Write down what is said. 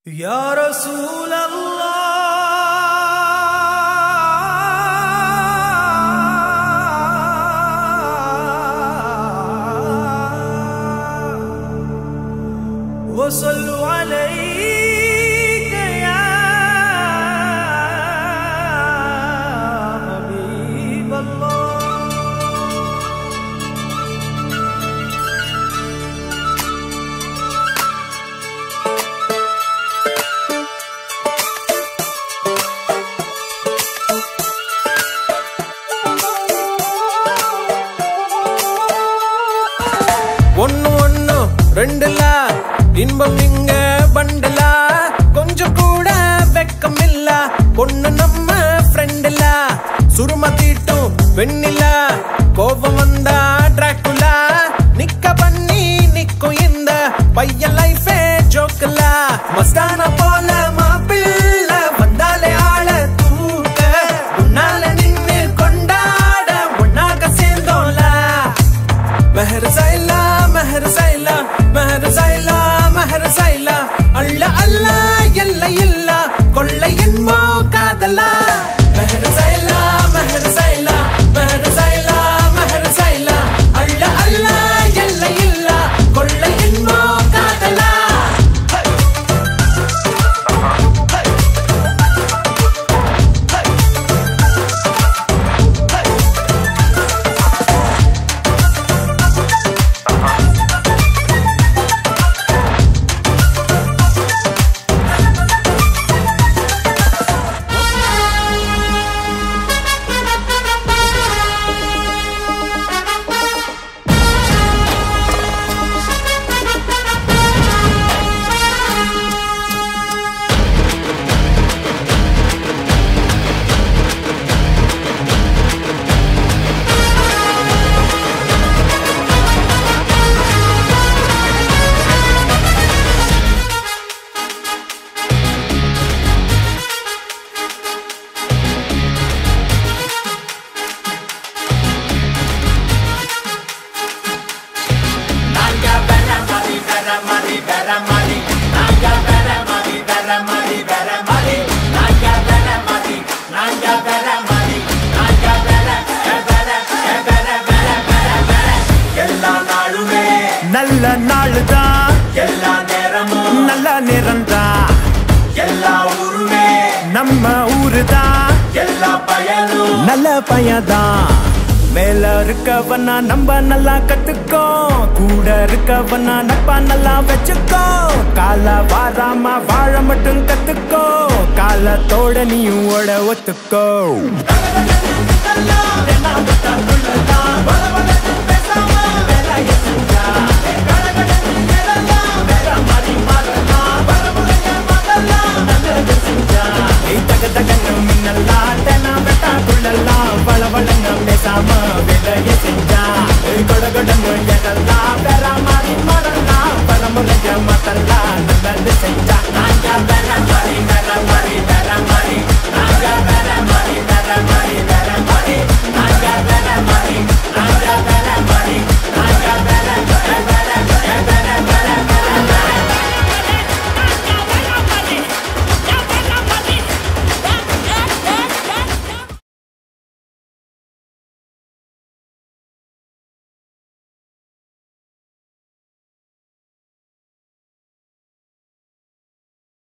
يا رسول الله وصلوا عليك يا حبيب الله ஒன்னு ஒன்னு ரெண்டுல இன்பம் இங்க பண்டல கொஞ்சம் கூட வெக்கம் இல்ல பொண்ணு நம்ம ஃப்ரெண்டுல சுரும தீட்டும் வெண்ணில கோபம் வந்தா டிராக்குலா நிக்க பண்ணி நிக்கும் இந்த பையன் லைஃபே ஜோக்கல மஸ்தான போல மாப்பிள்ள வந்தாலே ஆள தூக்க உன்னால நின்னு கொண்டாட ஒன்னாக சேர்ந்தோம்ல மெஹர் சைலா மெஹர் சைலா மெஹர் சைலா மெஹர் சைலா அள்ள அல்ல எல்லை இல்ல கொள்ளை என்போ காதலா மெஹர் சைலா மெஹர் சைலா மெஹர் சைலா மெஹர் சைலா அள்ள அல்ல எல்லை இல்ல கொள்ளை என்போ காதலா எல்லா நாளுமே நல்ல நாளுதான் எல்லா நேரமும் நல்ல நேரம்தான் எல்லா ஊருமே நம்ம ஊருதான் எல்லா பயனும் நல்ல பையன்தான் மேல இருக்கவனா நம்ம நல்லா கத்துக்கோ கூட இருக்கவனா நட்பா நல்லா வச்சுக்கோ கால வாராம வாழ மட்டும் கத்துக்கோ காலத்தோட நீயும் ஓட ஒத்துக்கோ தென்னாம்பட்டா